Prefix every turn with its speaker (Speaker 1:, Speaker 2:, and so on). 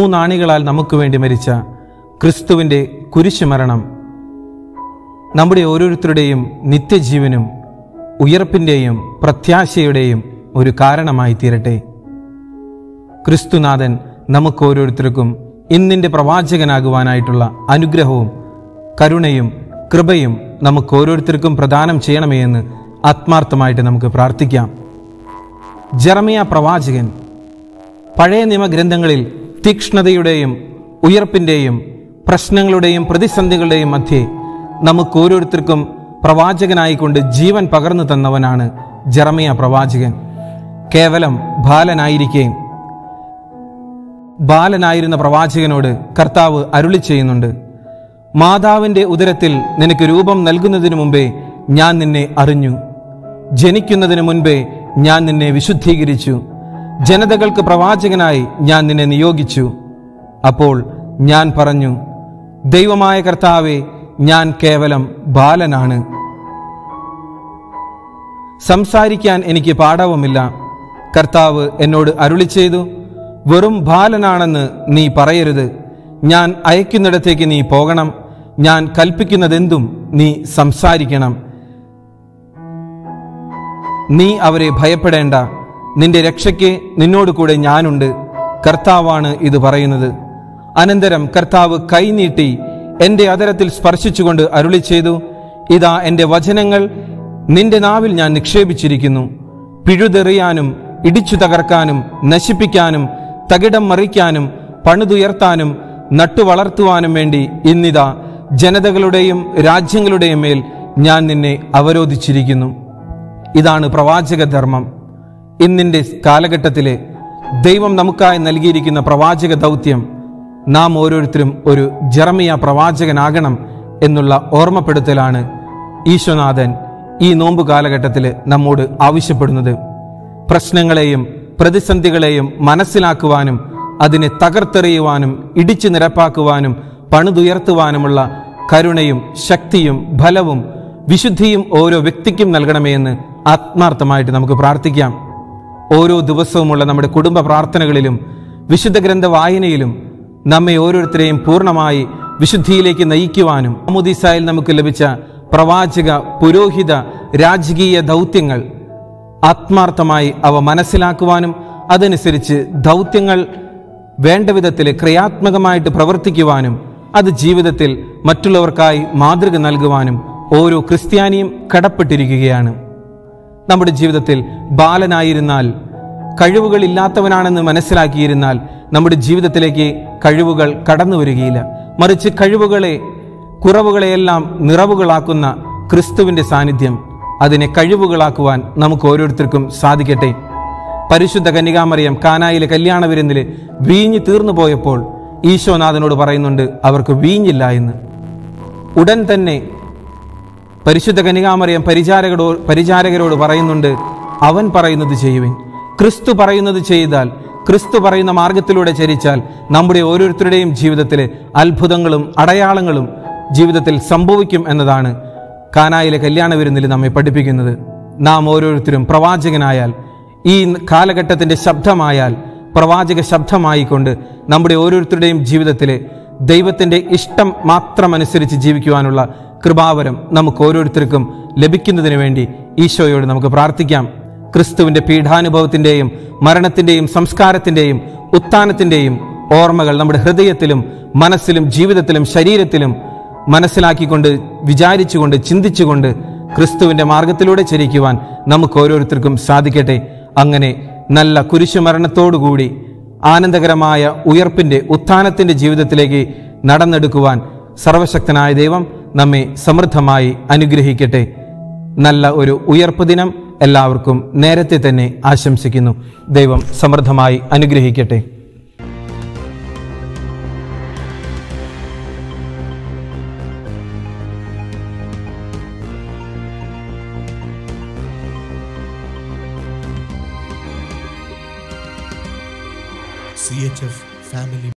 Speaker 1: മൂന്നാണികളാൽ നമുക്ക് വേണ്ടി മരിച്ച ക്രിസ്തുവിൻ്റെ കുരിശുമരണം നമ്മുടെ ഓരോരുത്തരുടെയും നിത്യജീവനും ഉയർപ്പിൻ്റെയും പ്രത്യാശയുടെയും ഒരു കാരണമായി തീരട്ടെ ക്രിസ്തുനാഥൻ നമുക്ക് ഓരോരുത്തർക്കും ഇന്നിൻ്റെ പ്രവാചകനാകുവാനായിട്ടുള്ള അനുഗ്രഹവും കരുണയും കൃപയും നമുക്ക് ഓരോരുത്തർക്കും പ്രദാനം ചെയ്യണമേ എന്ന് ആത്മാർത്ഥമായിട്ട് നമുക്ക് പ്രാർത്ഥിക്കാം ജെറമിയ പ്രവാചകൻ പഴയ നിയമഗ്രന്ഥങ്ങളിൽ തീക്ഷ്ണതയുടെയും ഉയർപ്പിൻ്റെയും പ്രശ്നങ്ങളുടെയും പ്രതിസന്ധികളുടെയും മധ്യേ നമുക്ക് ഓരോരുത്തർക്കും പ്രവാചകനായിക്കൊണ്ട് ജീവൻ പകർന്നു തന്നവനാണ് ജെറമിയ പ്രവാചകൻ കേവലം ബാലനായിരിക്കുകയും ബാലനായിരുന്ന പ്രവാചകനോട് കർത്താവ് അരുളി ചെയ്യുന്നുണ്ട് മാതാവിൻ്റെ ഉദരത്തിൽ നിനക്ക് രൂപം നൽകുന്നതിനു മുമ്പേ ഞാൻ നിന്നെ അറിഞ്ഞു ജനിക്കുന്നതിന് മുൻപേ ഞാൻ നിന്നെ വിശുദ്ധീകരിച്ചു ജനതകൾക്ക് പ്രവാചകനായി ഞാൻ നിന്നെ നിയോഗിച്ചു അപ്പോൾ ഞാൻ പറഞ്ഞു ദൈവമായ കർത്താവെ ഞാൻ കേവലം ബാലനാണ് സംസാരിക്കാൻ എനിക്ക് പാഠവുമില്ല കർത്താവ് എന്നോട് അരുളി ചെയ്തു വെറും ബാലനാണെന്ന് നീ പറയരുത് ഞാൻ അയക്കുന്നിടത്തേക്ക് നീ പോകണം ഞാൻ കൽപ്പിക്കുന്നതെന്തും നീ സംസാരിക്കണം നീ അവരെ ഭയപ്പെടേണ്ട നിന്റെ രക്ഷയ്ക്ക് നിന്നോട് കൂടെ ഞാനുണ്ട് കർത്താവാണ് ഇത് പറയുന്നത് അനന്തരം കർത്താവ് കൈനീട്ടി എന്റെ അതരത്തിൽ സ്പർശിച്ചുകൊണ്ട് അരുളി ചെയ്തു ഇതാ എന്റെ വചനങ്ങൾ നിന്റെ നാവിൽ ഞാൻ നിക്ഷേപിച്ചിരിക്കുന്നു പിഴുതെറിയാനും ഇടിച്ചു തകർക്കാനും നശിപ്പിക്കാനും തകിടം മറിക്കാനും പണിതുയർത്താനും നട്ടുവളർത്തുവാനും വേണ്ടി ഇന്നിതാ ജനതകളുടെയും രാജ്യങ്ങളുടെയും മേൽ ഞാൻ നിന്നെ അവരോധിച്ചിരിക്കുന്നു ഇതാണ് പ്രവാചക ധർമ്മം ഇന്നിൻ്റെ കാലഘട്ടത്തിലെ ദൈവം നമുക്കായി നൽകിയിരിക്കുന്ന പ്രവാചക ദൗത്യം നാം ഓരോരുത്തരും ഒരു ജർമിയ പ്രവാചകനാകണം എന്നുള്ള ഓർമ്മപ്പെടുത്തലാണ് ഈശ്വനാഥൻ ഈ നോമ്പ് കാലഘട്ടത്തിൽ നമ്മോട് ആവശ്യപ്പെടുന്നത് പ്രശ്നങ്ങളെയും പ്രതിസന്ധികളെയും മനസ്സിലാക്കുവാനും അതിനെ തകർത്തെറിയുവാനും ഇടിച്ചു നിരപ്പാക്കുവാനും പണിതുയർത്തുവാനുമുള്ള കരുണയും ശക്തിയും ഫലവും വിശുദ്ധിയും ഓരോ വ്യക്തിക്കും നൽകണമേ എന്ന് ആത്മാർത്ഥമായിട്ട് നമുക്ക് പ്രാർത്ഥിക്കാം ഓരോ ദിവസവുമുള്ള നമ്മുടെ കുടുംബ പ്രാർത്ഥനകളിലും വിശുദ്ധ ഗ്രന്ഥ വായനയിലും നമ്മെ ഓരോരുത്തരെയും പൂർണ്ണമായി വിശുദ്ധിയിലേക്ക് നയിക്കുവാനും അമുദിസായിൽ നമുക്ക് ലഭിച്ച പ്രവാചക പുരോഹിത രാജകീയ ദൗത്യങ്ങൾ ആത്മാർത്ഥമായി അവ മനസ്സിലാക്കുവാനും അതനുസരിച്ച് ദൗത്യങ്ങൾ വേണ്ട വിധത്തിൽ ക്രിയാത്മകമായിട്ട് പ്രവർത്തിക്കുവാനും അത് ജീവിതത്തിൽ മറ്റുള്ളവർക്കായി മാതൃക നൽകുവാനും ഓരോ ക്രിസ്ത്യാനിയും കടപ്പെട്ടിരിക്കുകയാണ് നമ്മുടെ ജീവിതത്തിൽ ബാലനായിരുന്നാൽ കഴിവുകളില്ലാത്തവനാണെന്ന് മനസ്സിലാക്കിയിരുന്നാൽ നമ്മുടെ ജീവിതത്തിലേക്ക് കഴിവുകൾ കടന്നു വരികയില്ല മറിച്ച് കഴിവുകളെ കുറവുകളെയെല്ലാം നിറവുകളാക്കുന്ന ക്രിസ്തുവിന്റെ സാന്നിധ്യം അതിനെ കഴിവുകളാക്കുവാൻ നമുക്ക് ഓരോരുത്തർക്കും സാധിക്കട്ടെ പരിശുദ്ധ കന്യകാമറിയം കാനായിലെ കല്യാണ വിരുന്നിൽ വീഞ്ഞ് തീർന്നു പോയപ്പോൾ ഈശോനാഥനോട് പറയുന്നുണ്ട് അവർക്ക് വീഞ്ഞില്ല എന്ന് ഉടൻ തന്നെ പരിശുദ്ധ കന്യകാമറിയം പരിചാരകരോ പരിചാരകരോട് പറയുന്നുണ്ട് അവൻ പറയുന്നത് ചെയ്യുവിൻ ക്രിസ്തു പറയുന്നത് ചെയ്താൽ ക്രിസ്തു പറയുന്ന മാർഗത്തിലൂടെ ചരിച്ചാൽ നമ്മുടെ ഓരോരുത്തരുടെയും ജീവിതത്തിൽ അത്ഭുതങ്ങളും അടയാളങ്ങളും ജീവിതത്തിൽ സംഭവിക്കും എന്നതാണ് കാനായിലെ കല്യാണ വിരുന്നിൽ നമ്മെ പഠിപ്പിക്കുന്നത് നാം ഓരോരുത്തരും പ്രവാചകനായാൽ ഈ കാലഘട്ടത്തിന്റെ ശബ്ദമായാൽ പ്രവാചക ശബ്ദമായിക്കൊണ്ട് നമ്മുടെ ഓരോരുത്തരുടെയും ജീവിതത്തിൽ ദൈവത്തിന്റെ ഇഷ്ടം മാത്രമനുസരിച്ച് ജീവിക്കുവാനുള്ള കൃപാവരം നമുക്ക് ഓരോരുത്തർക്കും ലഭിക്കുന്നതിന് വേണ്ടി ഈശോയോട് നമുക്ക് പ്രാർത്ഥിക്കാം ക്രിസ്തുവിന്റെ പീഠാനുഭവത്തിന്റെയും മരണത്തിന്റെയും സംസ്കാരത്തിന്റെയും ഉത്ഥാനത്തിന്റെയും ഓർമ്മകൾ നമ്മുടെ ഹൃദയത്തിലും മനസ്സിലും ജീവിതത്തിലും ശരീരത്തിലും മനസ്സിലാക്കിക്കൊണ്ട് വിചാരിച്ചുകൊണ്ട് ചിന്തിച്ചുകൊണ്ട് ക്രിസ്തുവിന്റെ മാർഗത്തിലൂടെ ചരിക്കുവാൻ നമുക്ക് ഓരോരുത്തർക്കും സാധിക്കട്ടെ അങ്ങനെ നല്ല കുരിശുമരണത്തോടുകൂടി ആനന്ദകരമായ ഉയർപ്പിന്റെ ഉത്ഥാനത്തിന്റെ ജീവിതത്തിലേക്ക് നടന്നെടുക്കുവാൻ സർവശക്തനായ ദൈവം നമ്മെ സമൃദ്ധമായി അനുഗ്രഹിക്കട്ടെ നല്ല ഒരു ഉയർപ്പ് ദിനം എല്ലാവർക്കും നേരത്തെ തന്നെ ആശംസിക്കുന്നു ദൈവം സമൃദ്ധമായി അനുഗ്രഹിക്കട്ടെ
Speaker 2: CHF Family